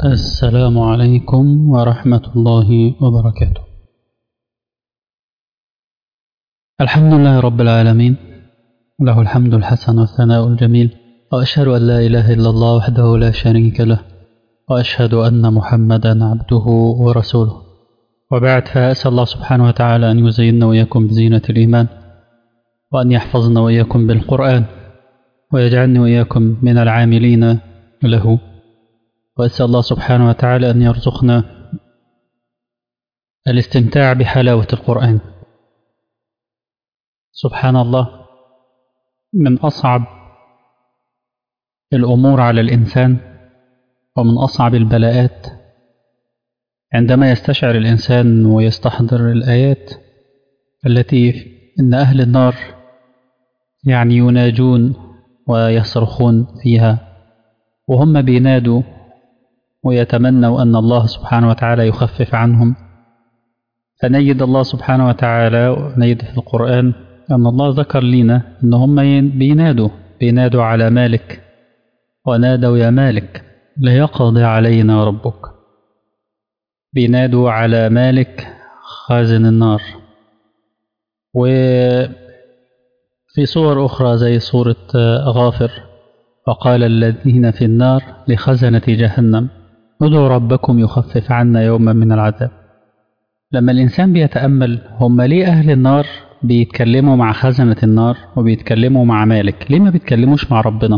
السلام عليكم ورحمة الله وبركاته الحمد لله رب العالمين له الحمد الحسن والثناء الجميل وأشهد أن لا إله إلا الله وحده لا شريك له وأشهد أن محمدا عبده ورسوله وبعد فأسأل الله سبحانه وتعالى أن يزيننا وإياكم بزينة الإيمان وأن يحفظنا وإياكم بالقرآن ويجعلني وإياكم من العاملين له وأسأل الله سبحانه وتعالى أن يرزقنا الاستمتاع بحلاوة القرآن سبحان الله من أصعب الأمور على الإنسان ومن أصعب البلاءات عندما يستشعر الإنسان ويستحضر الآيات التي إن أهل النار يعني يناجون ويصرخون فيها وهم بينادوا ويتمنوا أن الله سبحانه وتعالى يخفف عنهم فنجد الله سبحانه وتعالى ونجد في القرآن أن الله ذكر لنا أن هم بينادوا بينادوا على مالك ونادوا يا مالك ليقضي علينا ربك بينادوا على مالك خازن النار وفي صور أخرى زي صورة غافر وقال الذين في النار لخزنة جهنم ادعوا ربكم يخفف عنا يوما من العذاب لما الإنسان بيتأمل هم ليه أهل النار بيتكلموا مع خزنة النار وبيتكلموا مع مالك ليه ما بيتكلموش مع ربنا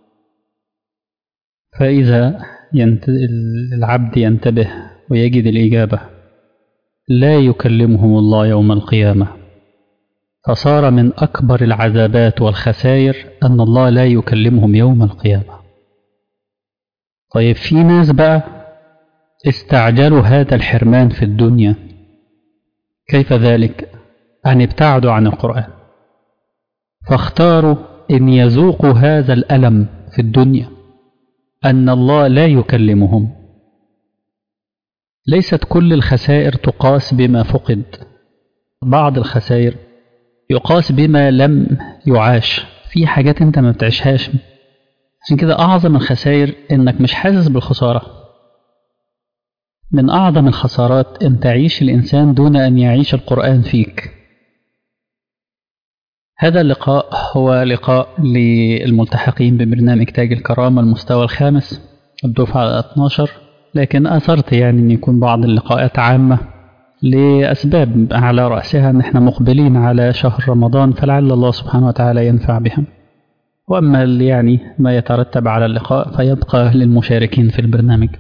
فإذا ينت... العبد ينتبه ويجد الإجابة لا يكلمهم الله يوم القيامة فصار من أكبر العذابات والخسائر أن الله لا يكلمهم يوم القيامة طيب في ناس بقى استعجلوا هذا الحرمان في الدنيا كيف ذلك أن ابتعدوا عن القرآن فاختاروا أن يذوقوا هذا الألم في الدنيا أن الله لا يكلمهم ليست كل الخسائر تقاس بما فقد بعض الخسائر يقاس بما لم يعاش في حاجات انت ما بتعيشهاش عشان كده أعظم الخسائر إنك مش حاسس بالخسارة من أعظم الخسارات أن تعيش الإنسان دون أن يعيش القرآن فيك هذا اللقاء هو لقاء للملتحقين ببرنامج تاج الكرامة المستوى الخامس الدفعة 12 لكن أثرت يعني أن يكون بعض اللقاءات عامة لأسباب على رأسها أن احنا مقبلين على شهر رمضان فلعل الله سبحانه وتعالى ينفع بهم وأما يعني ما يترتب على اللقاء فيبقى للمشاركين في البرنامج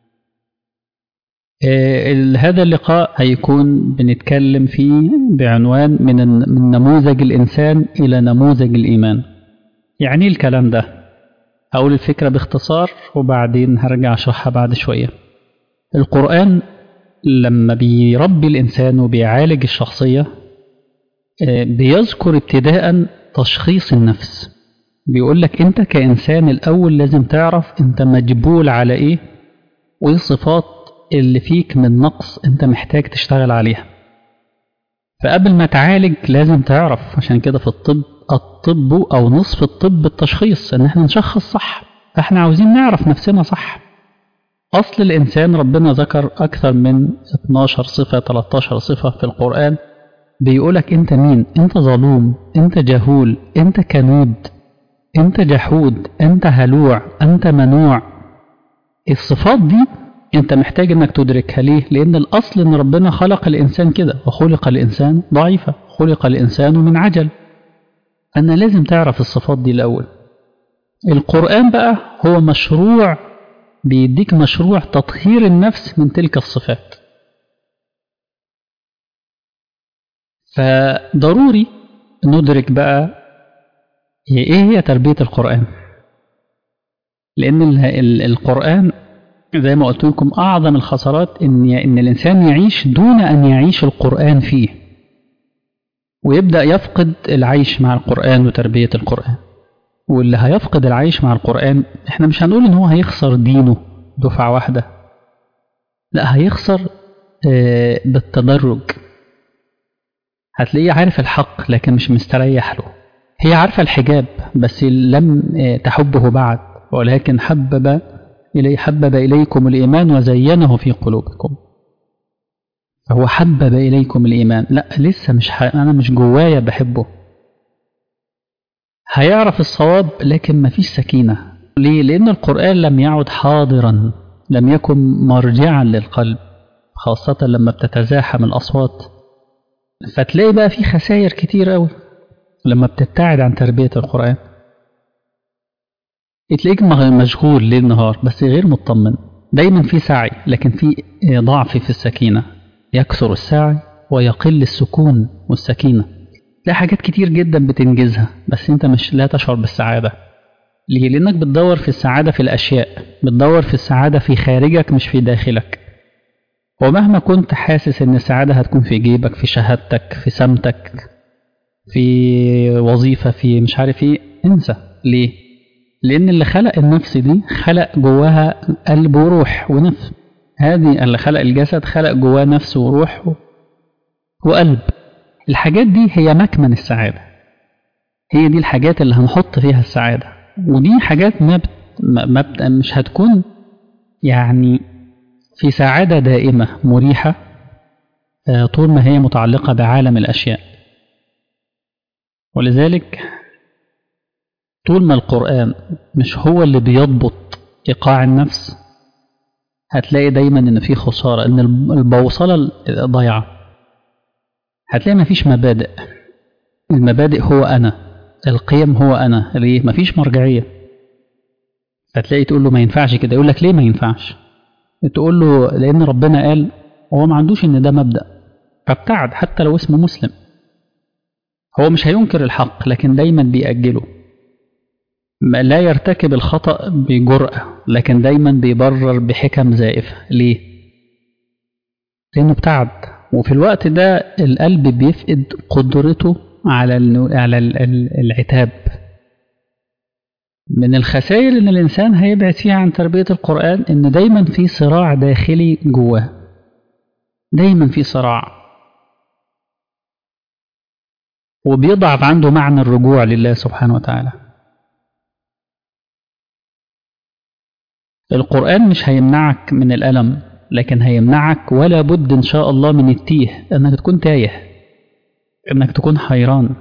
هذا اللقاء هيكون بنتكلم فيه بعنوان من من نموذج الإنسان إلى نموذج الإيمان يعني الكلام ده هقول الفكرة باختصار وبعدين هرجع أشرحها بعد شوية القرآن لما بيربي الإنسان وبيعالج الشخصية بيذكر ابتداء تشخيص النفس بيقول لك أنت كإنسان الأول لازم تعرف أنت مجبول على إيه وإيه الصفات اللي فيك من نقص أنت محتاج تشتغل عليها فقبل ما تعالج لازم تعرف عشان كده في الطب الطب أو نصف الطب التشخيص إن احنا نشخص صح فاحنا عاوزين نعرف نفسنا صح أصل الإنسان ربنا ذكر أكثر من 12 صفة 13 صفة في القرآن بيقولك أنت مين أنت ظلوم أنت جهول أنت كنود أنت جحود أنت هلوع أنت منوع الصفات دي أنت محتاج أنك تدركها ليه لأن الأصل أن ربنا خلق الإنسان كده وخلق الإنسان ضعيفة خلق الإنسان من عجل أنا لازم تعرف الصفات دي الأول القرآن بقى هو مشروع بيديك مشروع تطهير النفس من تلك الصفات فضروري ندرك بقى ايه هي تربية القرآن لأن القرآن زي ما قلت لكم أعظم الخسارات إن إن الإنسان يعيش دون أن يعيش القرآن فيه ويبدأ يفقد العيش مع القرآن وتربية القرآن واللي هيفقد العيش مع القرآن احنا مش هنقول ان هو هيخسر دينه دفعة واحدة لا هيخسر اه بالتدرج هتلاقيه عارف الحق لكن مش مستريح له هي عارفة الحجاب بس لم اه تحبه بعد ولكن حبب إلي حبب إليكم الإيمان وزينه في قلوبكم فهو حبب إليكم الإيمان لا لسه مش ح... أنا مش جوايا بحبه هيعرف الصواب لكن ما فيش سكينة ليه؟ لأن القرآن لم يعد حاضرا لم يكن مرجعا للقلب خاصة لما بتتزاحم الأصوات فتلاقي بقى في خسائر كتير أوي لما بتبتعد عن تربية القرآن تلاقيك مشغول ليل نهار بس غير مطمن دايما في سعي لكن في ضعف في السكينة يكثر السعي ويقل السكون والسكينة تلاقي حاجات كتير جدا بتنجزها بس انت مش لا تشعر بالسعادة ليه؟ لأنك بتدور في السعادة في الأشياء بتدور في السعادة في خارجك مش في داخلك ومهما كنت حاسس ان السعادة هتكون في جيبك في شهادتك في سمتك في وظيفة في مش عارف ايه انسى ليه لان اللي خلق النفس دي خلق جواها قلب وروح ونفس هذه اللي خلق الجسد خلق جواه نفس وروح وقلب الحاجات دي هي مكمن السعادة هي دي الحاجات اللي هنحط فيها السعادة ودي حاجات ما, بت... ما بت... مش هتكون يعني في سعادة دائمة مريحة طول ما هي متعلقة بعالم الأشياء ولذلك طول ما القرآن مش هو اللي بيضبط إيقاع النفس هتلاقي دايما إن في خسارة إن البوصلة ضايعة هتلاقي مفيش مبادئ المبادئ هو أنا القيم هو أنا ليه مفيش مرجعية فتلاقي تقول له ما ينفعش كده يقول لك ليه ما ينفعش تقول له لأن ربنا قال هو ما عندوش إن ده مبدأ فابتعد حتى لو اسمه مسلم هو مش هينكر الحق لكن دايما بيأجله لا يرتكب الخطأ بجرأة لكن دايما بيبرر بحكم زائفة ليه؟ لأنه ابتعد وفي الوقت ده القلب بيفقد قدرته على على العتاب من الخسائر ان الانسان هيبعد فيها عن تربيه القران ان دايما في صراع داخلي جواه دايما في صراع وبيضعف عنده معنى الرجوع لله سبحانه وتعالى القرآن مش هيمنعك من الألم لكن هيمنعك ولا بد إن شاء الله من التيه أنك تكون تايه أنك تكون حيران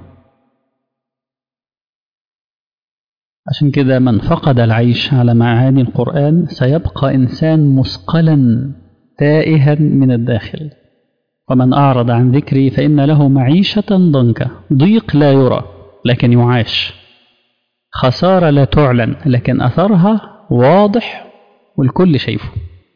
عشان كده من فقد العيش على معاني القرآن سيبقى إنسان مثقلا تائها من الداخل ومن أعرض عن ذكري فإن له معيشة ضنكا ضيق لا يرى لكن يعاش خسارة لا تعلن لكن أثرها واضح والكل شايفه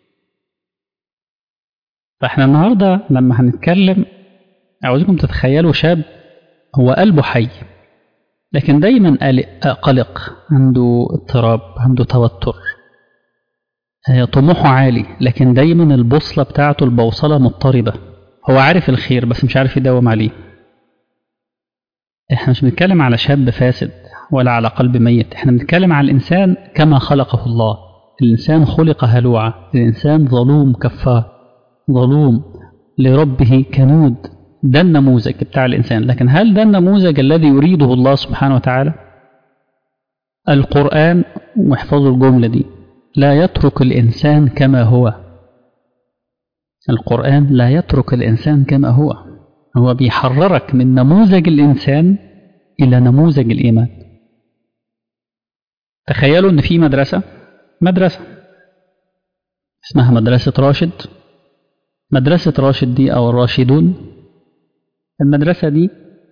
فاحنا النهاردة لما هنتكلم عاوزكم تتخيلوا شاب هو قلبه حي لكن دايما قلق عنده اضطراب عنده توتر طموحه عالي لكن دايما البوصلة بتاعته البوصلة مضطربة هو عارف الخير بس مش عارف يداوم عليه احنا مش بنتكلم على شاب فاسد ولا على قلب ميت احنا بنتكلم على الإنسان كما خلقه الله الإنسان خلق هلوعا الإنسان ظلوم كفار ظلوم لربه كنود ده النموذج بتاع الإنسان لكن هل ده النموذج الذي يريده الله سبحانه وتعالى القرآن واحفظوا الجملة دي لا يترك الإنسان كما هو القرآن لا يترك الإنسان كما هو هو بيحررك من نموذج الإنسان إلى نموذج الإيمان تخيلوا أن في مدرسة مدرسة اسمها مدرسة راشد مدرسة راشد دي أو الراشدون المدرسة دي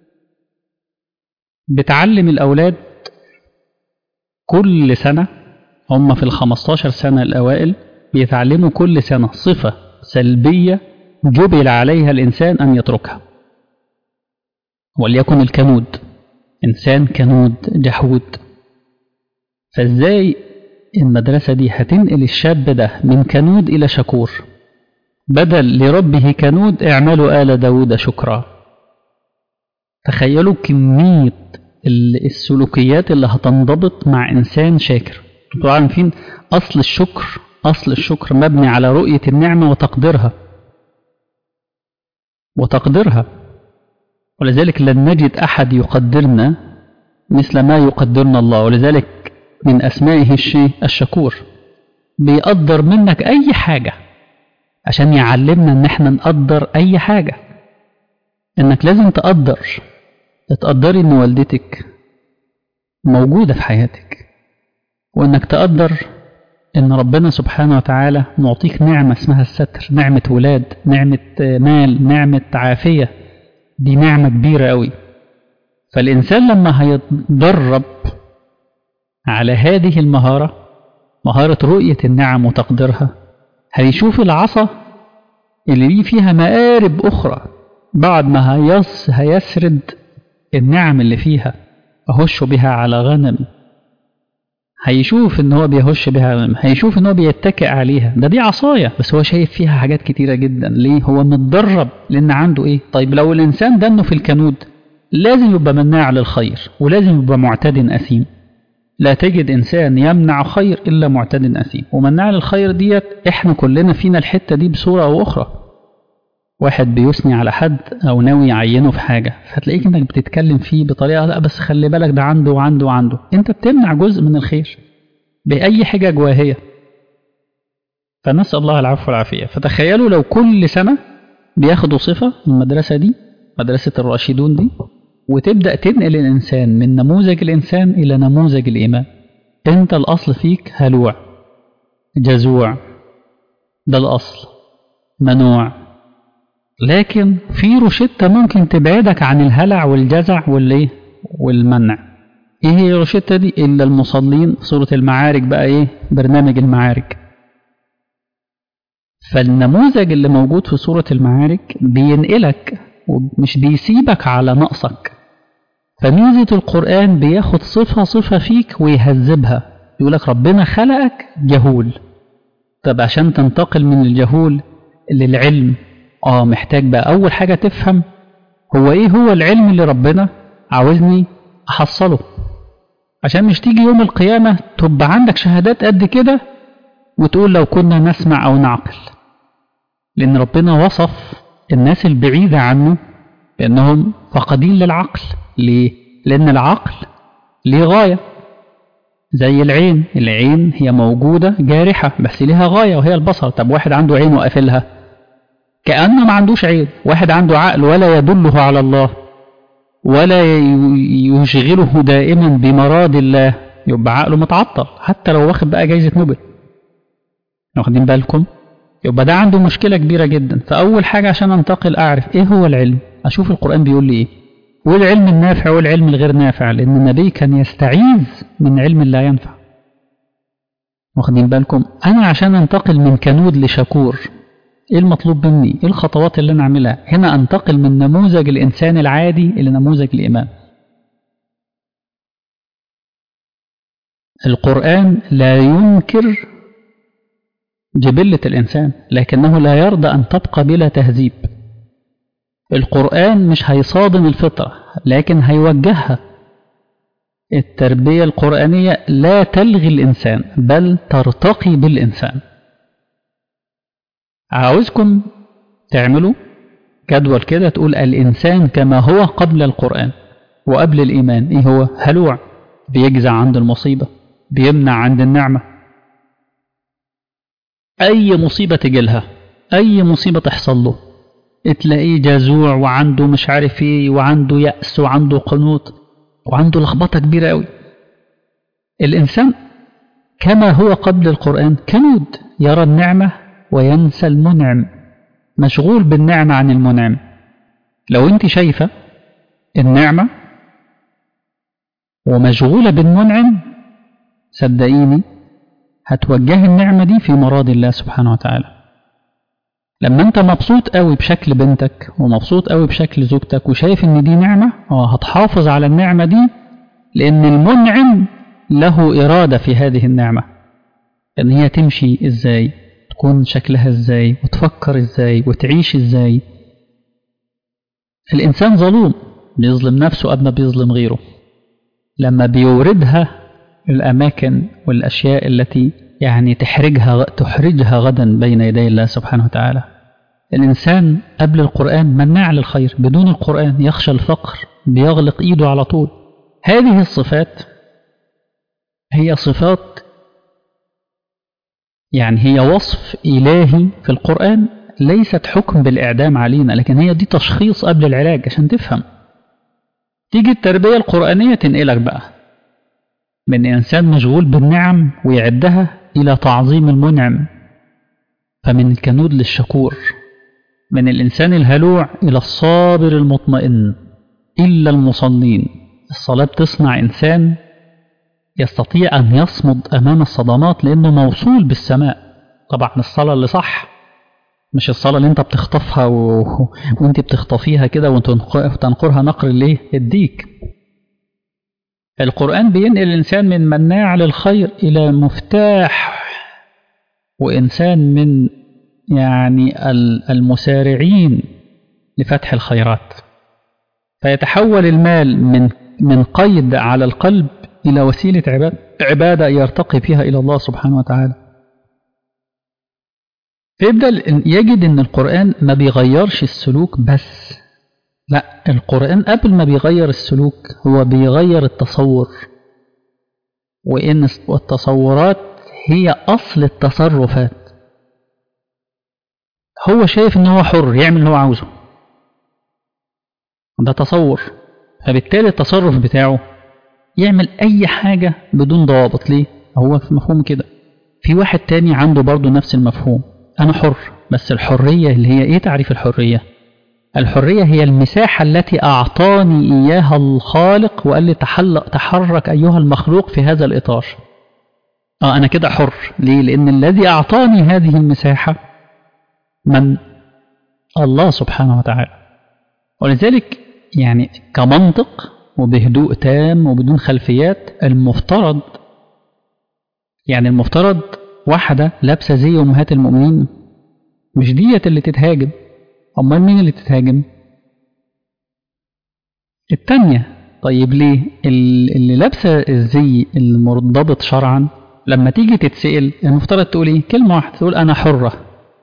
بتعلم الأولاد كل سنة هم في الخمستاشر سنة الأوائل بيتعلموا كل سنة صفة سلبية جبل عليها الإنسان أن يتركها وليكن الكنود إنسان كنود جحود فإزاي المدرسة دي هتنقل الشاب ده من كنود إلى شكور بدل لربه كنود اعملوا آل داود شكرا تخيلوا كمية السلوكيات اللي هتنضبط مع إنسان شاكر انتوا عارفين أصل الشكر أصل الشكر مبني على رؤية النعمة وتقديرها وتقديرها ولذلك لن نجد أحد يقدرنا مثل ما يقدرنا الله ولذلك من أسمائه الشيء الشكور بيقدر منك أي حاجة عشان يعلمنا إن إحنا نقدر أي حاجة إنك لازم تقدر تقدري إن والدتك موجودة في حياتك وإنك تقدر إن ربنا سبحانه وتعالى معطيك نعمة اسمها الستر نعمة ولاد نعمة مال نعمة عافية دي نعمة كبيرة أوي فالإنسان لما هيتدرب على هذه المهارة مهارة رؤية النعم وتقديرها هيشوف العصا اللي ليه فيها مآرب أخرى بعد ما هيص هيسرد النعم اللي فيها أهش بها على غنم هيشوف ان هو بيهش بها غنم هيشوف ان هو بيتكئ عليها ده دي عصاية بس هو شايف فيها حاجات كتيرة جدا ليه هو متدرب لان عنده ايه طيب لو الانسان دنه في الكنود لازم يبقى مناع للخير ولازم يبقى معتد أثيم لا تجد إنسان يمنع خير إلا معتد أثيم ومناع للخير ديت إحنا كلنا فينا الحتة دي بصورة أو أخرى واحد بيثني على حد أو ناوي يعينه في حاجة فتلاقيك إنك بتتكلم فيه بطريقة لا بس خلي بالك ده عنده وعنده وعنده أنت بتمنع جزء من الخير بأي حجج واهية فنسأل الله العفو والعافية فتخيلوا لو كل سنة بياخدوا صفة المدرسة دي مدرسة الراشدون دي وتبدأ تنقل الإنسان من نموذج الإنسان إلى نموذج الإيمان أنت الأصل فيك هلوع جزوع ده الأصل منوع لكن في روشتة ممكن تبعدك عن الهلع والجزع والإيه والمنع إيه هي الروشتة دي إلا المصلين سورة المعارك بقى إيه برنامج المعارك فالنموذج اللي موجود في سورة المعارك بينقلك ومش بيسيبك على نقصك فميزة القرآن بياخد صفة صفة فيك ويهذبها يقولك ربنا خلقك جهول طب عشان تنتقل من الجهول للعلم اه محتاج بقى أول حاجة تفهم هو ايه هو العلم اللي ربنا عاوزني أحصله عشان مش تيجي يوم القيامة تبقى عندك شهادات قد كده وتقول لو كنا نسمع أو نعقل لأن ربنا وصف الناس البعيدة عنه بأنهم فقدين للعقل ليه؟ لأن العقل ليه غاية زي العين العين هي موجودة جارحة بس ليها غاية وهي البصر طب واحد عنده عين وقافلها كأنه ما عندوش عين واحد عنده عقل ولا يدله على الله ولا يشغله دائما بمراد الله يبقى عقله متعطل حتى لو واخد بقى جايزة نوبل واخدين بالكم يبقى ده عنده مشكلة كبيرة جدا فأول حاجة عشان أنتقل أعرف إيه هو العلم أشوف القرآن بيقول لي إيه والعلم النافع والعلم الغير نافع لأن النبي كان يستعيذ من علم لا ينفع واخدين بالكم أنا عشان أنتقل من كنود لشكور إيه المطلوب مني إيه الخطوات اللي أنا أعملها هنا أنتقل من نموذج الإنسان العادي إلى نموذج الإيمان القرآن لا ينكر جبلة الإنسان لكنه لا يرضى أن تبقى بلا تهذيب القرآن مش هيصادم الفطرة لكن هيوجهها التربية القرآنية لا تلغي الإنسان بل ترتقي بالإنسان عاوزكم تعملوا جدول كده تقول الإنسان كما هو قبل القرآن وقبل الإيمان إيه هو هلوع بيجزع عند المصيبة بيمنع عند النعمة أي مصيبة تجيلها أي مصيبة تحصل له تلاقيه جزوع وعنده مش عارف ايه وعنده يأس وعنده قنوط وعنده لخبطة كبيرة قوي الإنسان كما هو قبل القرآن كنود يرى النعمة وينسى المنعم مشغول بالنعمة عن المنعم لو انت شايفة النعمة ومشغولة بالمنعم صدقيني هتوجهي النعمة دي في مراد الله سبحانه وتعالى لما انت مبسوط قوي بشكل بنتك ومبسوط قوي بشكل زوجتك وشايف ان دي نعمة اه هتحافظ على النعمة دي لان المنعم له إرادة في هذه النعمة ان هي تمشي ازاي تكون شكلها ازاي وتفكر ازاي وتعيش ازاي الإنسان ظلوم بيظلم نفسه قبل ما بيظلم غيره لما بيوردها الأماكن والأشياء التي يعني تحرجها تحرجها غدا بين يدي الله سبحانه وتعالى الإنسان قبل القرآن مناع للخير بدون القرآن يخشى الفقر بيغلق إيده على طول هذه الصفات هي صفات يعني هي وصف إلهي في القرآن ليست حكم بالإعدام علينا لكن هي دي تشخيص قبل العلاج عشان تفهم تيجي التربية القرآنية تنقلك بقى من إنسان مشغول بالنعم ويعدها إلى تعظيم المنعم فمن الكنود للشكور من الإنسان الهلوع إلى الصابر المطمئن إلا المصلين الصلاة بتصنع إنسان يستطيع أن يصمد أمام الصدمات لأنه موصول بالسماء طبعا الصلاة اللي صح مش الصلاة اللي انت بتخطفها و... وانت بتخطفيها كده وتنقرها نقر الايه الديك القرآن بينقل الإنسان من مناع للخير إلى مفتاح وإنسان من يعني المسارعين لفتح الخيرات فيتحول المال من من قيد على القلب إلى وسيلة عبادة, عبادة يرتقي فيها إلى الله سبحانه وتعالى فيبدأ يجد أن القرآن ما بيغيرش السلوك بس لا القرآن قبل ما بيغير السلوك هو بيغير التصور وإن التصورات هي أصل التصرفات هو شايف ان هو حر يعمل اللي هو عاوزه ده تصور فبالتالي التصرف بتاعه يعمل اي حاجة بدون ضوابط ليه هو في مفهوم كده في واحد تاني عنده برضه نفس المفهوم انا حر بس الحرية اللي هي ايه تعريف الحرية الحرية هي المساحة التي أعطاني إياها الخالق وقال لي تحلق تحرك أيها المخلوق في هذا الإطار آه أنا كده حر ليه؟ لأن الذي أعطاني هذه المساحة من الله سبحانه وتعالى ولذلك يعني كمنطق وبهدوء تام وبدون خلفيات المفترض يعني المفترض واحدة لابسة زي أمهات المؤمنين مش ديت اللي تتهاجم أمال مين اللي تتهاجم التانية طيب ليه اللي لابسة الزي المرتبط شرعا لما تيجي تتسأل المفترض تقول ايه كلمة واحدة تقول أنا حرة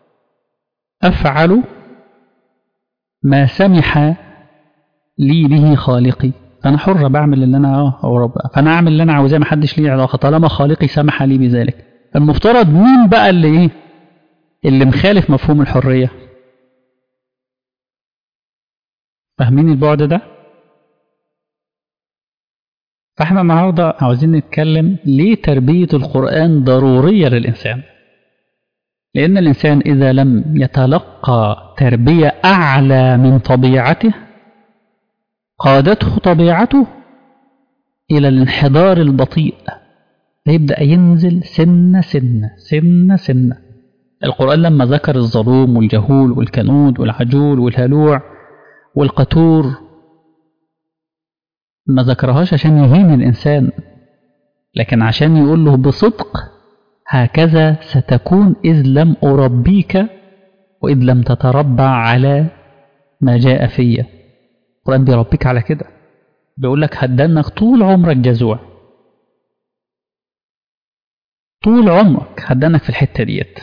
أفعل ما سمح لي به خالقي فأنا حرة بعمل اللي أنا أو رب فأنا أعمل اللي أنا عاوزاه محدش ليه علاقة طالما خالقي سمح لي بذلك المفترض مين بقى اللي إيه اللي مخالف مفهوم الحرية فاهمين البعد ده فاحنا النهاردة عاوزين نتكلم ليه تربية القرآن ضرورية للإنسان لأن الإنسان إذا لم يتلقى تربية أعلى من طبيعته قادته طبيعته إلى الانحدار البطيء فيبدأ ينزل سنة سنة سنة سنة القرآن لما ذكر الظلوم والجهول والكنود والعجول والهلوع والقتور ما ذكرهاش عشان يهين الإنسان لكن عشان يقول له بصدق هكذا ستكون إذ لم أربيك وإذ لم تتربع على ما جاء فيا القرآن بيربيك على كده بيقول لك هدنك طول عمرك جزوع طول عمرك هدنك في الحتة ديت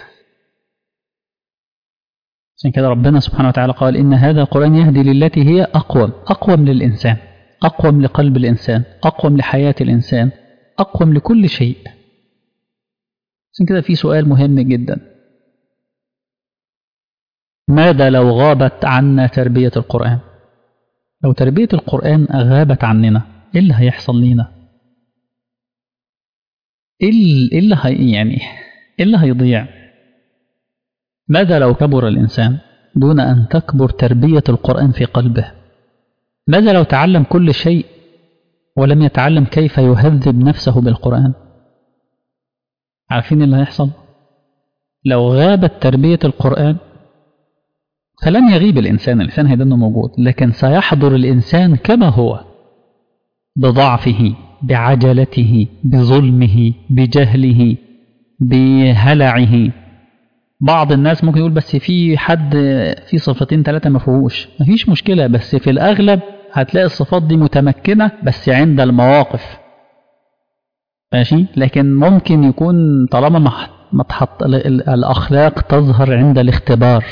عشان كده ربنا سبحانه وتعالى قال إن هذا القرآن يهدي للتي هي أقوم أقوم للإنسان أقوم لقلب الإنسان أقوم لحياة الإنسان أقوم لكل شيء عشان كده في سؤال مهم جدا ماذا لو غابت عنا تربية القرآن لو تربية القرآن غابت عننا إيه اللي هيحصل لينا إيه اللي هي يعني إيه اللي هيضيع ماذا لو كبر الإنسان دون أن تكبر تربية القرآن في قلبه ماذا لو تعلم كل شيء ولم يتعلم كيف يهذب نفسه بالقرآن عارفين اللي هيحصل لو غابت تربية القرآن فلن يغيب الإنسان الإنسان هيدنه موجود لكن سيحضر الإنسان كما هو بضعفه بعجلته بظلمه بجهله بهلعه بعض الناس ممكن يقول بس في حد في صفتين ثلاثة ما فيهوش مفيش مشكلة بس في الأغلب هتلاقي الصفات دي متمكنة بس عند المواقف ماشي لكن ممكن يكون طالما ما تحط الأخلاق تظهر عند الاختبار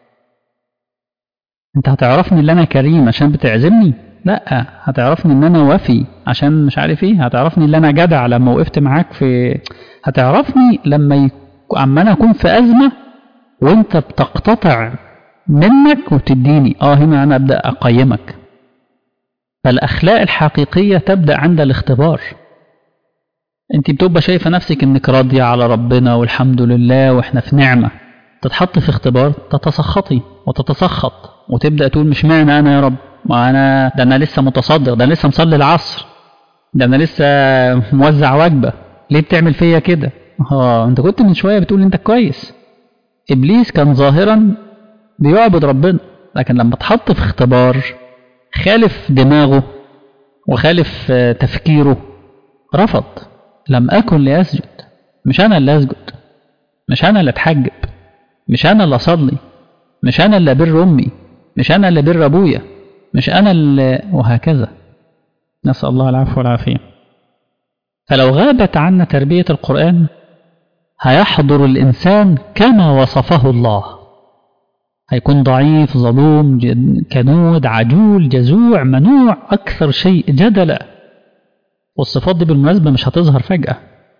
انت هتعرفني ان انا كريم عشان بتعزمني لا هتعرفني ان انا وفي عشان مش عارف ايه هتعرفني ان انا جدع لما وقفت معاك في هتعرفني لما عمال أكون في أزمة وأنت بتقتطع منك وتديني اه هنا أنا أبدأ أقيمك فالأخلاق الحقيقية تبدأ عند الاختبار أنت بتبقى شايفة نفسك إنك راضية على ربنا والحمد لله وإحنا في نعمة تتحط في اختبار تتسخطي وتتسخط وتبدأ تقول مش معنى أنا يا رب ما أنا ده أنا لسه متصدق ده أنا لسه مصلي العصر ده أنا لسه موزع وجبة ليه بتعمل فيا كده اه انت كنت من شوية بتقول انت كويس ابليس كان ظاهرا بيعبد ربنا لكن لما اتحط في اختبار خالف دماغه وخالف تفكيره رفض لم أكن لأسجد مش أنا اللي أسجد مش أنا اللي أتحجب مش أنا اللي أصلي مش أنا اللي أبر أمي مش أنا اللي أبر أبويا مش أنا اللي وهكذا نسأل الله العفو والعافية فلو غابت عنا تربية القرآن هيحضر الإنسان كما وصفه الله هيكون ضعيف ظلوم كنود عجول جزوع منوع أكثر شيء جدلا والصفات دي بالمناسبة مش هتظهر فجأة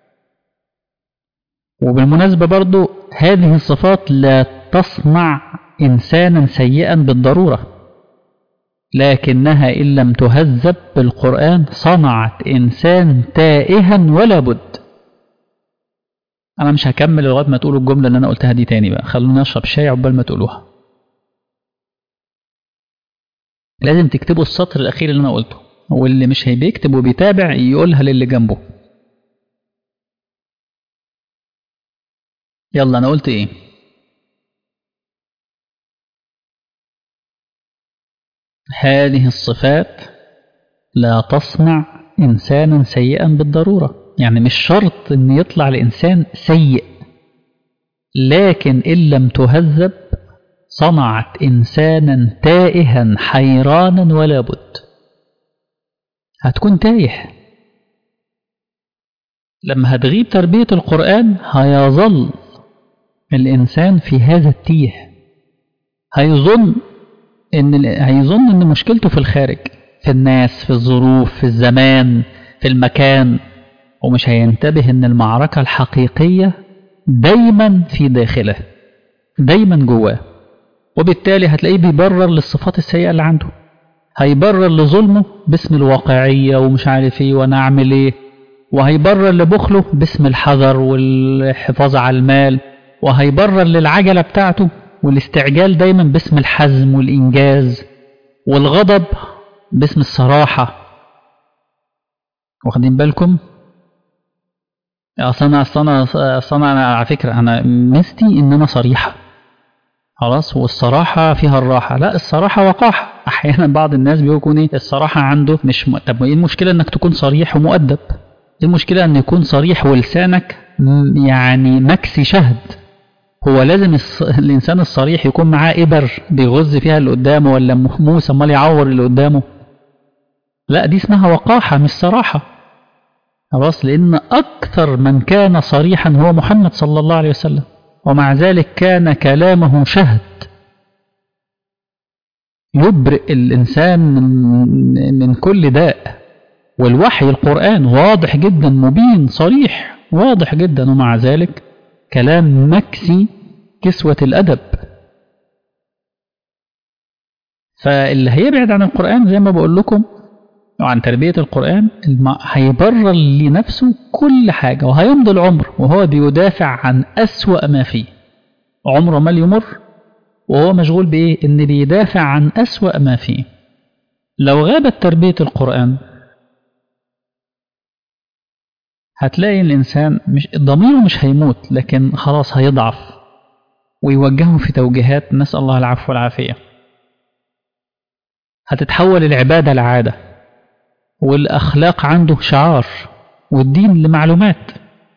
وبالمناسبة برضو هذه الصفات لا تصنع إنسانا سيئا بالضرورة لكنها إن لم تهذب بالقرآن صنعت إنسان تائها ولا بد أنا مش هكمل لغاية ما تقولوا الجملة اللي أنا قلتها دي تاني بقى خلونا نشرب شاي عقبال ما تقولوها لازم تكتبوا السطر الأخير اللي أنا قلته واللي مش هيكتب وبيتابع يقولها للي جنبه يلا أنا قلت إيه هذه الصفات لا تصنع إنسانا سيئا بالضرورة يعني مش شرط أن يطلع الإنسان سيء لكن إن لم تهذب صنعت إنسانا تائها حيرانا ولا بد هتكون تايه لما هتغيب تربية القرآن هيظل الإنسان في هذا التيه هيظن إن هيظن إن مشكلته في الخارج في الناس في الظروف في الزمان في المكان ومش هينتبه إن المعركة الحقيقية دايما في داخله دايما جواه وبالتالي هتلاقيه بيبرر للصفات السيئة اللي عنده هيبرر لظلمه باسم الواقعية ومش عارف ايه وانا اعمل ايه وهيبرر لبخله باسم الحذر والحفاظ على المال وهيبرر للعجلة بتاعته والاستعجال دايما باسم الحزم والإنجاز والغضب باسم الصراحة واخدين بالكم اصل انا اصل انا اصل انا على فكره انا ميزتي ان انا صريحه خلاص والصراحه فيها الراحه لا الصراحه وقاحه احيانا بعض الناس بيكون ايه الصراحه عنده مش م... طب ايه المشكله انك تكون صريح ومؤدب ايه المشكله ان يكون صريح ولسانك يعني مكسي شهد هو لازم الص... الانسان الصريح يكون معاه ابر بيغز فيها اللي قدامه ولا موس امال يعور اللي قدامه لا دي اسمها وقاحه مش صراحه خلاص لأن أكثر من كان صريحا هو محمد صلى الله عليه وسلم ومع ذلك كان كلامه شهد يبرئ الإنسان من, من كل داء والوحي القرآن واضح جدا مبين صريح واضح جدا ومع ذلك كلام مكسي كسوة الأدب فاللي هيبعد عن القرآن زي ما بقول لكم وعن تربية القرآن هيبرر لنفسه كل حاجة وهيمضي العمر وهو بيدافع عن أسوأ ما فيه عمره مال يمر وهو مشغول بإيه؟ إن بيدافع عن أسوأ ما فيه لو غابت تربية القرآن هتلاقي الإنسان مش ضميره مش هيموت لكن خلاص هيضعف ويوجهه في توجيهات نسأل الله العفو والعافية هتتحول العبادة لعادة والأخلاق عنده شعار والدين لمعلومات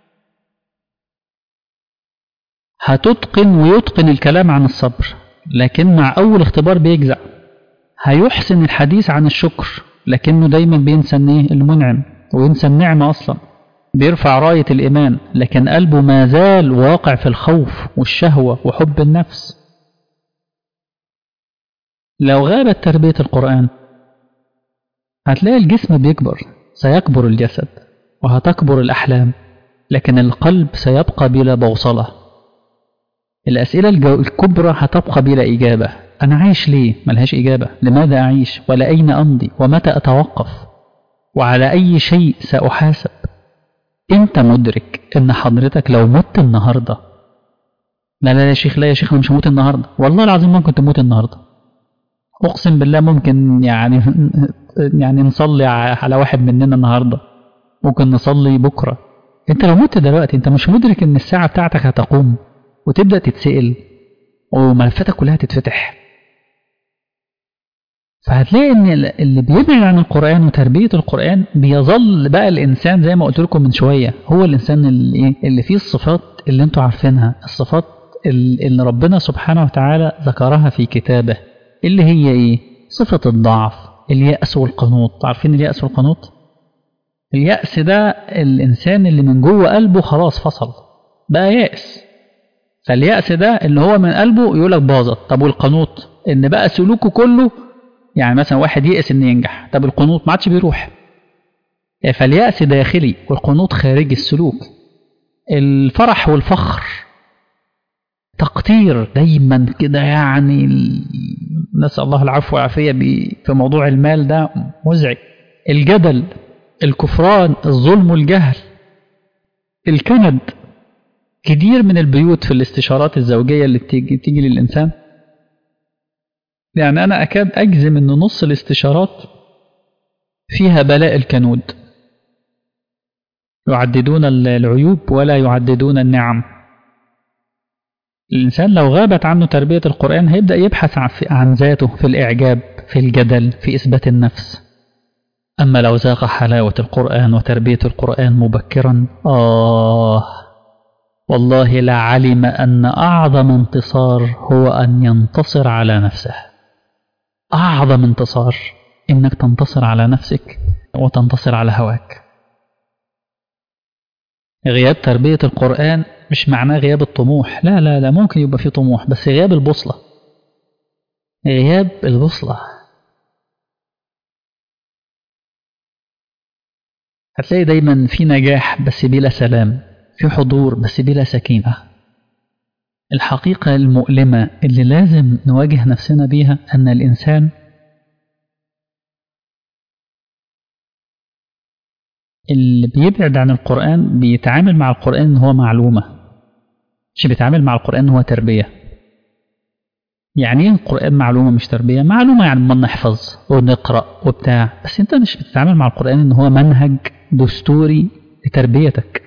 هتتقن ويتقن الكلام عن الصبر لكن مع أول اختبار بيجزع هيحسن الحديث عن الشكر لكنه دايما بينسى المنعم وينسى النعمة أصلا بيرفع راية الإيمان لكن قلبه ما زال واقع في الخوف والشهوة وحب النفس لو غابت تربية القرآن هتلاقي الجسم بيكبر سيكبر الجسد وهتكبر الأحلام لكن القلب سيبقى بلا بوصلة الأسئلة الجو... الكبرى هتبقى بلا إجابة أنا عايش ليه؟ ملهاش إجابة لماذا أعيش؟ ولا أين أمضي؟ ومتى أتوقف؟ وعلى أي شيء سأحاسب؟ أنت مدرك إن حضرتك لو مت النهاردة لا لا لا يا شيخ لا يا شيخ أنا مش هموت النهاردة والله العظيم ممكن تموت النهاردة أقسم بالله ممكن يعني يعني نصلي على واحد مننا النهاردة ممكن نصلي بكرة أنت لو مت دلوقتي أنت مش مدرك إن الساعة بتاعتك هتقوم وتبدأ تتسأل وملفاتك كلها تتفتح فهتلاقي ان اللي بيبعد عن القرآن وتربية القرآن بيظل بقى الإنسان زي ما قلت لكم من شوية هو الإنسان اللي, اللي فيه الصفات اللي انتوا عارفينها الصفات اللي ربنا سبحانه وتعالى ذكرها في كتابه اللي هي ايه صفة الضعف اليأس والقنوط عارفين اليأس والقنوط اليأس ده الإنسان اللي من جوه قلبه خلاص فصل بقى يأس فاليأس ده اللي هو من قلبه يقول لك باظت طب والقنوط ان بقى سلوكه كله يعني مثلا واحد يأس ان ينجح طب القنوط ما عادش بيروح فاليأس داخلي والقنوط خارجي السلوك الفرح والفخر تقطير دايما كده يعني نسأل الله العفو والعافية في موضوع المال ده مزعج الجدل الكفران الظلم والجهل الكند كتير من البيوت في الاستشارات الزوجية اللي بتيجي, تيجي للإنسان يعني أنا أكاد أجزم أن نص الاستشارات فيها بلاء الكنود يعددون العيوب ولا يعددون النعم الإنسان لو غابت عنه تربية القرآن هيبدأ يبحث عن ذاته في الإعجاب في الجدل في إثبات النفس أما لو ذاق حلاوة القرآن وتربية القرآن مبكرا آه والله لعلم أن أعظم انتصار هو أن ينتصر على نفسه أعظم انتصار إنك تنتصر على نفسك وتنتصر على هواك غياب تربية القرآن مش معناه غياب الطموح لا لا لا ممكن يبقى فيه طموح بس غياب البوصلة غياب البوصلة هتلاقي دايما في نجاح بس بلا سلام في حضور بس بلا سكينة الحقيقة المؤلمة اللي لازم نواجه نفسنا بيها أن الإنسان اللي بيبعد عن القرآن بيتعامل مع القرآن إن هو معلومة مش بيتعامل مع القرآن هو تربية يعني ايه القرآن معلومة مش تربية معلومة يعني ما نحفظ ونقرأ وبتاع بس انت مش بتتعامل مع القرآن ان هو منهج دستوري لتربيتك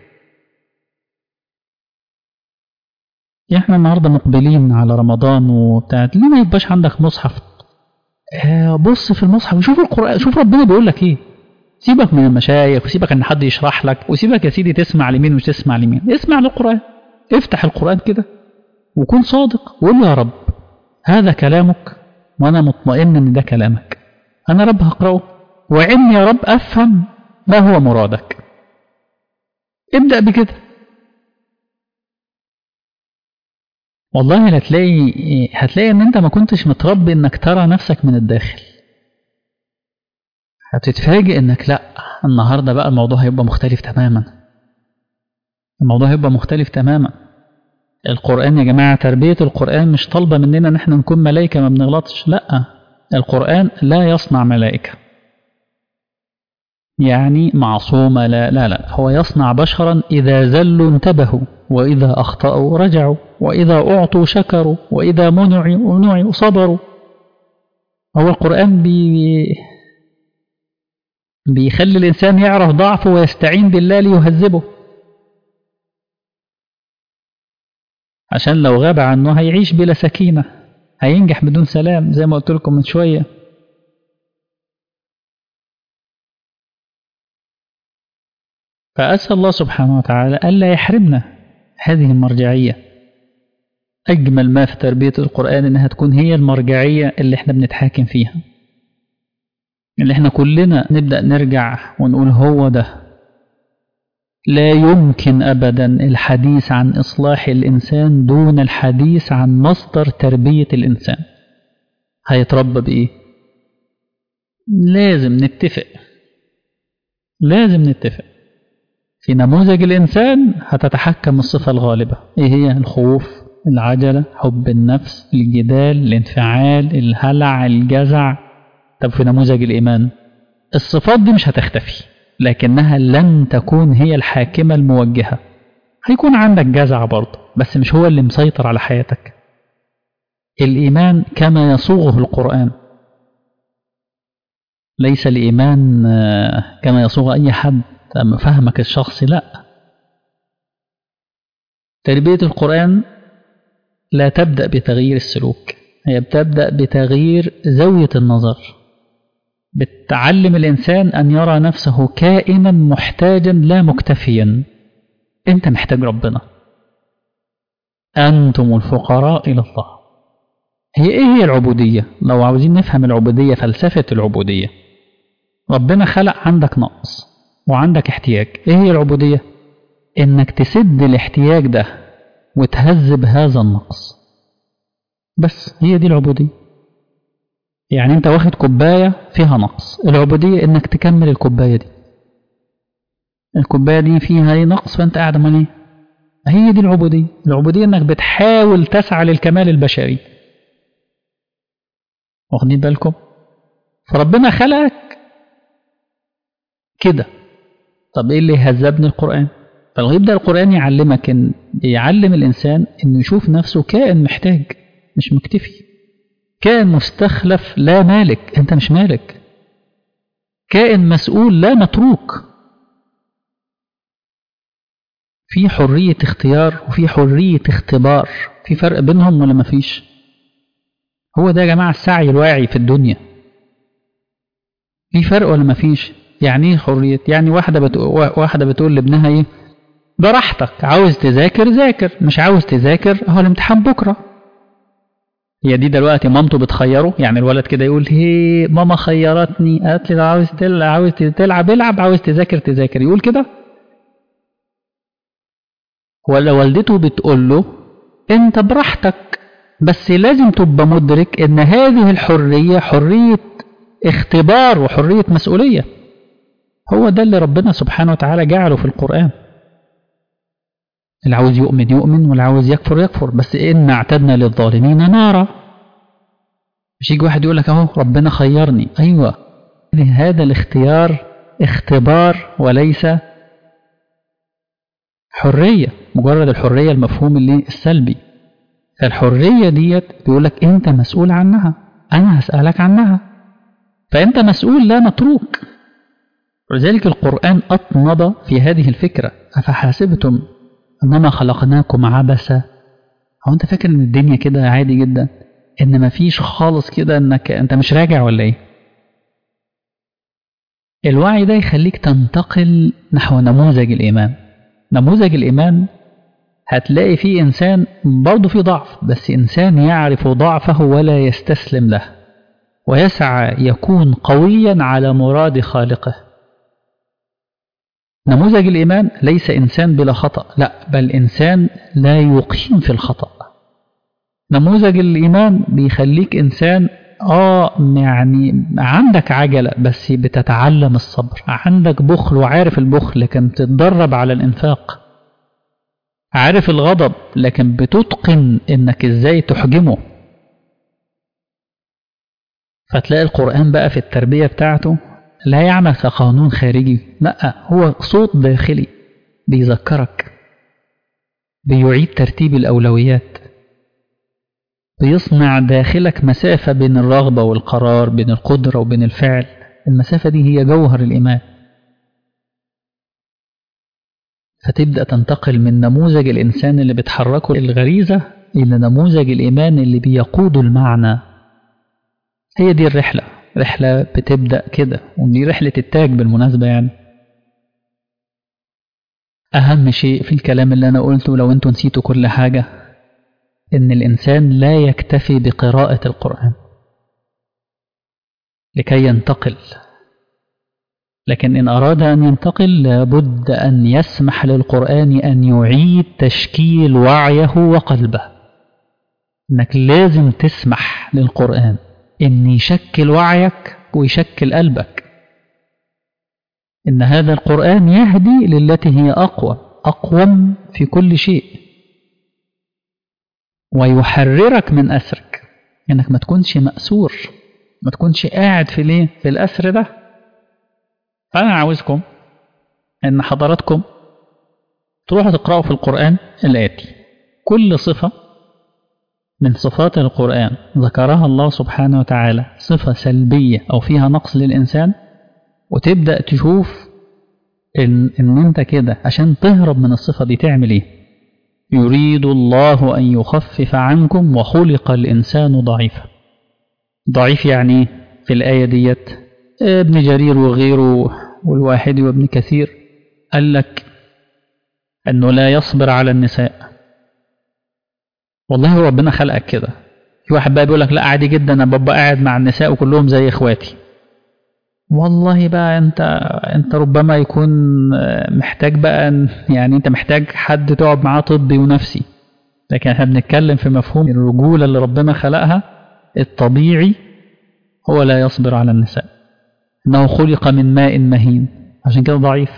احنا النهاردة مقبلين على رمضان وبتاع ليه ما يبقاش عندك مصحف آه بص في المصحف وشوف القرآن شوف ربنا بيقول لك ايه سيبك من المشايخ وسيبك ان حد يشرح لك وسيبك يا سيدي تسمع لمين ومش تسمع لمين اسمع للقرآن افتح القرآن كده وكن صادق وقول يا رب هذا كلامك وانا مطمئن ان ده كلامك انا رب هقرأه وعني يا رب افهم ما هو مرادك ابدأ بكده والله هتلاقي هتلاقي ان انت ما كنتش متربي انك ترى نفسك من الداخل هتتفاجئ انك لا النهارده بقى الموضوع هيبقى مختلف تماما الموضوع هيبقى مختلف تماما القرآن يا جماعة تربية القرآن مش طالبة مننا ان احنا نكون ملائكة ما بنغلطش لا القرآن لا يصنع ملائكة يعني معصومة لا لا لا هو يصنع بشرا إذا زلوا انتبهوا وإذا أخطأوا رجعوا وإذا أعطوا شكروا وإذا منعوا منعوا صبروا هو القرآن بي بيخلي الإنسان يعرف ضعفه ويستعين بالله ليهذبه عشان لو غاب عنه هيعيش بلا سكينة هينجح بدون سلام زي ما قلت لكم من شوية فأسأل الله سبحانه وتعالى ألا يحرمنا هذه المرجعية أجمل ما في تربية القرآن إنها تكون هي المرجعية اللي احنا بنتحاكم فيها اللي احنا كلنا نبدأ نرجع ونقول هو ده لا يمكن أبدا الحديث عن إصلاح الإنسان دون الحديث عن مصدر تربية الإنسان هيتربى بإيه لازم نتفق لازم نتفق في نموذج الإنسان هتتحكم الصفة الغالبة إيه هي الخوف العجلة حب النفس الجدال الانفعال الهلع الجزع طب في نموذج الإيمان الصفات دي مش هتختفي لكنها لن تكون هي الحاكمة الموجهة هيكون عندك جزع برضه بس مش هو اللي مسيطر على حياتك الإيمان كما يصوغه القرآن ليس الإيمان كما يصوغ أي حد فهمك الشخصي لا تربية القرآن لا تبدأ بتغيير السلوك هي بتبدأ بتغيير زاوية النظر بتعلم الإنسان أن يرى نفسه كائنا محتاجا لا مكتفيا أنت محتاج ربنا أنتم الفقراء إلى الله هي إيه هي العبودية لو عاوزين نفهم العبودية فلسفة العبودية ربنا خلق عندك نقص وعندك احتياج إيه هي العبودية إنك تسد الاحتياج ده وتهذب هذا النقص بس هي دي العبودية يعني انت واخد كوباية فيها نقص العبودية انك تكمل الكوباية دي الكوباية دي فيها ايه نقص فانت قاعد امال ايه هي دي العبودية العبودية انك بتحاول تسعى للكمال البشري واخدين بالكم فربنا خلقك كده طب ايه اللي يهذبني القرآن فالغيب ده القرآن يعلمك إن يعلم الإنسان إنه يشوف نفسه كائن محتاج مش مكتفي كائن مستخلف لا مالك أنت مش مالك كائن مسؤول لا متروك في حرية اختيار وفي حرية اختبار في فرق بينهم ولا مفيش هو ده يا جماعة السعي الواعي في الدنيا في فرق ولا مفيش يعني ايه حرية يعني واحدة بتقول واحدة بتقول لابنها ايه براحتك عاوز تذاكر ذاكر مش عاوز تذاكر اهو الامتحان بكرة هي دي دلوقتي مامته بتخيره يعني الولد كده يقول هي ماما خيرتني قالت لي لو عاوز تلعب عاوز تلعب العب عاوز تذاكر تذاكر يقول كده ولا والدته بتقول له انت براحتك بس لازم تبقى مدرك ان هذه الحرية حرية اختبار وحرية مسؤولية هو ده اللي ربنا سبحانه وتعالى جعله في القرآن اللي عاوز يؤمن يؤمن واللي عاوز يكفر يكفر بس إن اعتدنا للظالمين نارا مش يجي واحد يقول لك اهو ربنا خيرني أيوة هذا الاختيار اختبار وليس حرية مجرد الحرية المفهوم اللي السلبي فالحرية ديت بيقول لك أنت مسؤول عنها أنا هسألك عنها فأنت مسؤول لا متروك ولذلك القرآن أطنب في هذه الفكرة أفحاسبتم أنما خلقناكم عبثا هو أنت فاكر إن الدنيا كده عادي جدا إن مفيش خالص كده إنك أنت مش راجع ولا إيه الوعي ده يخليك تنتقل نحو نموذج الإيمان نموذج الإيمان هتلاقي فيه إنسان برضه فيه ضعف بس إنسان يعرف ضعفه ولا يستسلم له ويسعى يكون قويا على مراد خالقه نموذج الإيمان ليس إنسان بلا خطأ لا بل إنسان لا يقيم في الخطأ نموذج الإيمان بيخليك إنسان آه يعني عندك عجلة بس بتتعلم الصبر عندك بخل وعارف البخل لكن تتدرب على الإنفاق عارف الغضب لكن بتتقن إنك إزاي تحجمه فتلاقي القرآن بقى في التربية بتاعته لا يعمل كقانون خارجي لا هو صوت داخلي بيذكرك بيعيد ترتيب الأولويات بيصنع داخلك مسافة بين الرغبة والقرار بين القدرة وبين الفعل المسافة دي هي جوهر الإيمان فتبدأ تنتقل من نموذج الإنسان اللي بتحركه الغريزة إلى نموذج الإيمان اللي بيقود المعنى هي دي الرحلة رحلة بتبدأ كده ودي رحلة التاج بالمناسبة يعني أهم شيء في الكلام اللي أنا قلته لو أنتوا نسيتوا كل حاجة إن الإنسان لا يكتفي بقراءة القرآن لكي ينتقل لكن إن أراد أن ينتقل لابد أن يسمح للقرآن أن يعيد تشكيل وعيه وقلبه إنك لازم تسمح للقرآن إن يشكل وعيك ويشكل قلبك إن هذا القرآن يهدي للتي هي أقوى أقوم في كل شيء ويحررك من أسرك إنك ما تكونش مأسور ما تكونش قاعد في ليه في الأسر ده فأنا عاوزكم إن حضراتكم تروحوا تقرأوا في القرآن الآتي كل صفة من صفات القرآن ذكرها الله سبحانه وتعالى صفة سلبية أو فيها نقص للإنسان وتبدأ تشوف إن, إن أنت كده عشان تهرب من الصفة دي تعمل إيه يريد الله أن يخفف عنكم وخلق الإنسان ضعيفا ضعيف يعني في الآية ديت ابن جرير وغيره والواحد وابن كثير قال لك أنه لا يصبر على النساء والله ربنا خلقك كده في واحد بقى بيقول لك لا عادي جدا انا ببقى قاعد مع النساء وكلهم زي اخواتي والله بقى انت انت ربما يكون محتاج بقى يعني انت محتاج حد تقعد معاه طبي ونفسي لكن احنا بنتكلم في مفهوم الرجوله اللي ربنا خلقها الطبيعي هو لا يصبر على النساء انه خلق من ماء مهين عشان كده ضعيف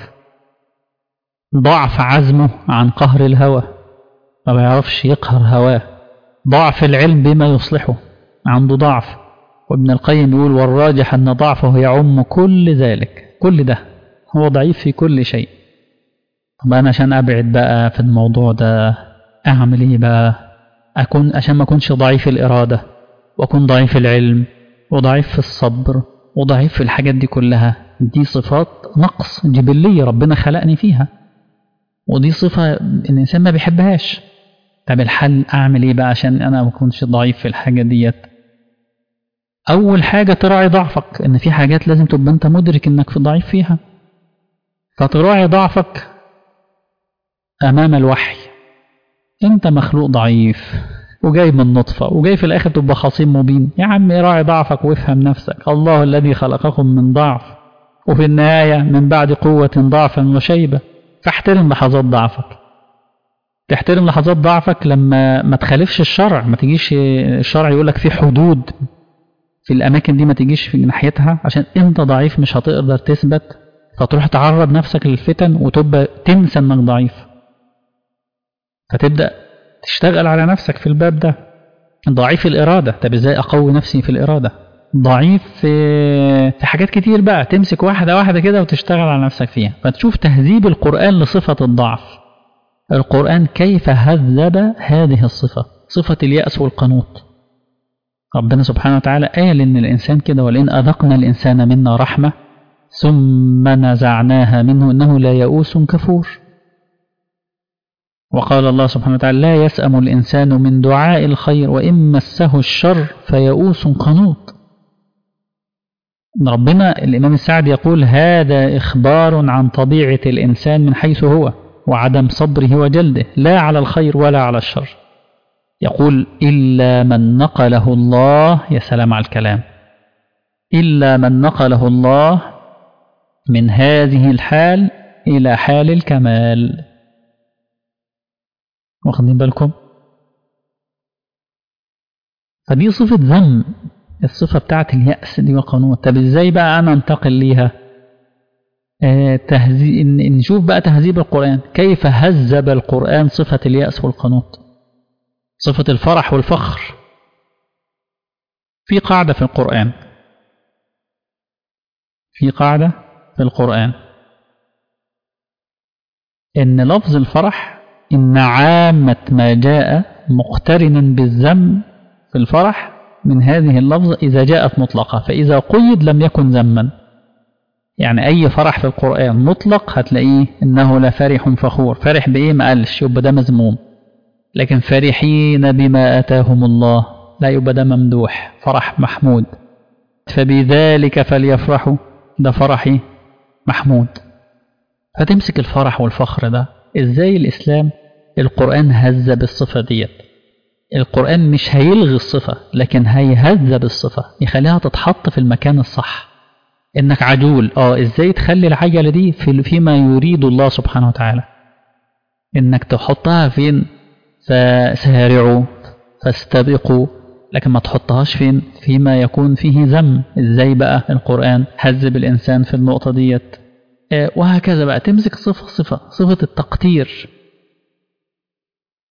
ضعف عزمه عن قهر الهوى ما بيعرفش يقهر هواه ضعف العلم بما يصلحه عنده ضعف وابن القيم يقول والراجح أن ضعفه يعم كل ذلك كل ده هو ضعيف في كل شيء طب أنا عشان أبعد بقى في الموضوع ده أعمل إيه بقى أكون عشان ما أكونش ضعيف الإرادة وأكون ضعيف العلم وضعيف في الصبر وضعيف في الحاجات دي كلها دي صفات نقص جبلية ربنا خلقني فيها ودي صفة الإنسان ما بيحبهاش طب الحل أعمل إيه بقى عشان أنا ما أكونش ضعيف في الحاجة ديت أول حاجة تراعي ضعفك إن في حاجات لازم تبقى أنت مدرك إنك في ضعيف فيها فتراعي ضعفك أمام الوحي أنت مخلوق ضعيف وجاي من نطفة وجاي في الآخر تبقى خصيم مبين يا عم راعي ضعفك وافهم نفسك الله الذي خلقكم من ضعف وفي النهاية من بعد قوة ضعفا وشيبة فاحترم لحظات ضعفك تحترم لحظات ضعفك لما ما تخالفش الشرع ما تجيش الشرع يقول لك في حدود في الأماكن دي ما تجيش في ناحيتها عشان أنت ضعيف مش هتقدر تثبت فتروح تعرض نفسك للفتن وتبقى تنسى إنك ضعيف فتبدأ تشتغل على نفسك في الباب ده ضعيف الإرادة طب إزاي أقوي نفسي في الإرادة ضعيف في في حاجات كتير بقى تمسك واحدة واحدة كده وتشتغل على نفسك فيها فتشوف تهذيب القرآن لصفة الضعف القرآن كيف هذب هذه الصفة صفة اليأس والقنوط ربنا سبحانه وتعالى قال إن الإنسان كده ولئن أذقنا الإنسان منا رحمة ثم نزعناها منه إنه لا يئوس كفور وقال الله سبحانه وتعالى لا يسأم الإنسان من دعاء الخير وإن مسه الشر فيئوس قنوط ربنا الإمام السعد يقول هذا إخبار عن طبيعة الإنسان من حيث هو وعدم صبره وجلده لا على الخير ولا على الشر يقول إلا من نقله الله يا سلام على الكلام إلا من نقله الله من هذه الحال إلى حال الكمال واخدين بالكم فدي صفة ذم الصفة بتاعت اليأس دي والقنوط طب ازاي بقى أنا انتقل ليها آه تهزي... نشوف بقى تهذيب القرآن كيف هذب القرآن صفة اليأس والقنوط صفة الفرح والفخر في قاعدة في القرآن في قاعدة في القرآن إن لفظ الفرح إن عامة ما جاء مقترنا بالذم في الفرح من هذه اللفظة إذا جاءت مطلقة فإذا قيد لم يكن ذما يعني أي فرح في القرآن مطلق هتلاقيه إنه لفرح فخور فرح بإيه ما قالش يبقى ده مذموم لكن فرحين بما آتاهم الله لا يبقى ده ممدوح فرح محمود فبذلك فليفرحوا ده فرحي محمود فتمسك الفرح والفخر ده ازاي الإسلام القرآن هذب الصفة ديت القرآن مش هيلغي الصفة لكن هيهذب الصفة يخليها تتحط في المكان الصح انك عجول اه ازاي تخلي العجلة دي في فيما يريد الله سبحانه وتعالى انك تحطها فين فسارعوا فاستبقوا لكن ما تحطهاش فين فيما يكون فيه ذم ازاي بقى القرآن هذب الإنسان في النقطة ديت آه وهكذا بقى تمسك صفة صفة صفة التقتير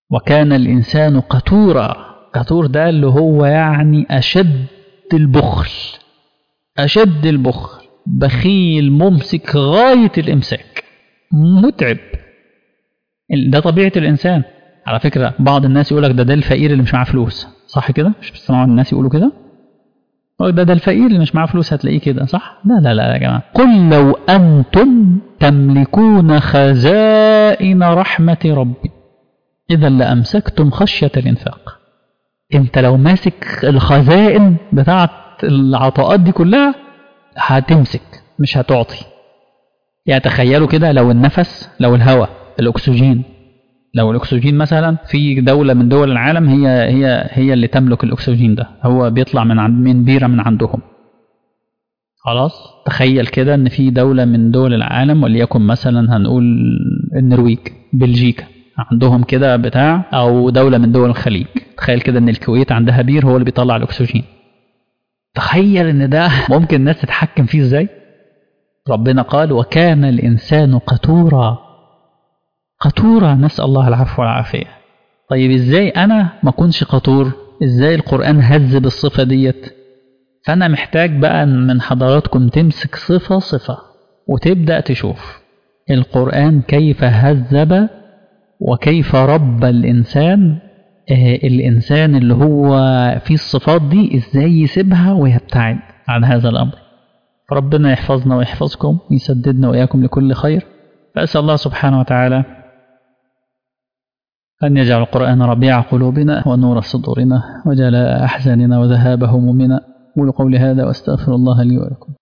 وكان الإنسان قتورا قتور ده اللي هو يعني أشد البخل أشد البخل بخيل ممسك غاية الإمساك متعب ده طبيعة الإنسان على فكرة بعض الناس يقول لك ده ده الفقير اللي مش معاه فلوس صح كده مش بتسمعوا الناس يقولوا كده ده ده الفقير اللي مش معاه فلوس هتلاقيه كده صح لا لا لا يا جماعة قل لو أنتم تملكون خزائن رحمة ربي إذا لأمسكتم خشية الإنفاق أنت لو ماسك الخزائن بتاعت العطاءات دي كلها هتمسك مش هتعطي يعني تخيلوا كده لو النفس لو الهواء الأكسجين لو الأكسجين مثلا في دولة من دول العالم هي هي هي اللي تملك الأكسجين ده هو بيطلع من عند من بيرة من عندهم خلاص تخيل كده ان في دولة من دول العالم وليكن مثلا هنقول النرويج بلجيكا عندهم كده بتاع او دولة من دول الخليج تخيل كده ان الكويت عندها بير هو اللي بيطلع الاكسجين تخيل ان ده ممكن الناس تتحكم فيه ازاي ربنا قال وكان الانسان قتورا قتورا نسال الله العفو والعافيه طيب ازاي انا ما اكونش قتور ازاي القران هذب الصفه ديت فانا محتاج بقى من حضراتكم تمسك صفه صفه وتبدا تشوف القران كيف هذب وكيف ربى الانسان آه الانسان اللي هو فيه الصفات دي ازاي يسيبها ويبتعد عن هذا الامر فربنا يحفظنا ويحفظكم يسددنا واياكم لكل خير فاسال الله سبحانه وتعالى أن يجعل القرآن ربيع قلوبنا ونور صدورنا وجلاء أحزاننا وذهاب همومنا قولوا قولي هذا واستغفر الله لي ولكم